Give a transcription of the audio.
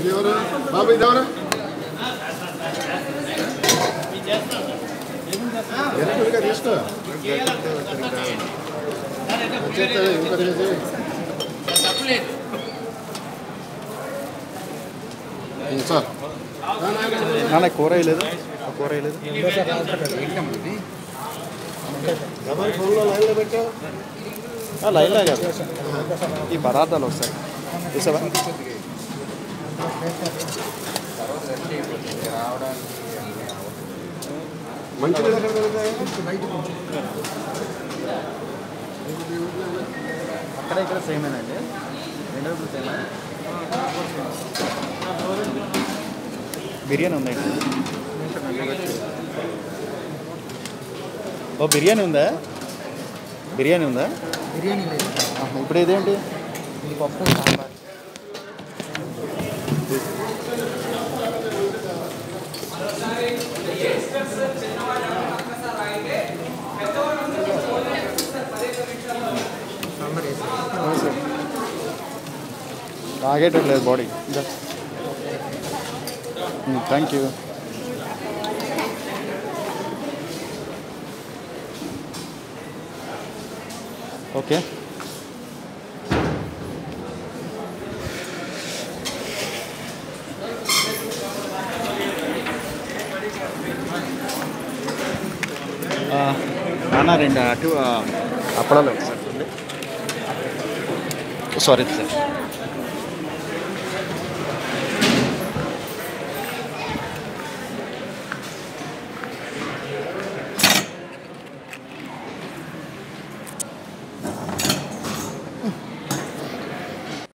ఇదెవరు బాబు ఇదెవరు ఎలక్ట్రిక్గా తీసుకో వచ్చేస్తాడు ఇంకొకటి చేసి ఉం, సార్ నాన్న కూర వేయలేదు ఆ కూర వేయలేదు ఎవరి ఫోన్లో లైన్లో పెట్టావు ఆ, లైన్లో కాదు ఈ పదార్థాలు వస్తాయి చూసావా మంచి ఎక్కడ దొరుకుతాయి అక్కడ ఇక్కడ సేమేనండి రెండు రోజులు సేమే బిర్యానీ ఉందండి ఓ బిర్యానీ ఉందా బిర్యానీ ఉందా బిర్యానీ లేదు ఆహా, ఇప్పుడు ఇదేంటి ఇది పప్పు సాంబార్ సాంబార్ వేసి తాగేటట్లేదు బాడీ థ్యాంక్ యూ ఓకే నాన్న రెండు అటు అప్పడాలు సార్ సారీ సార్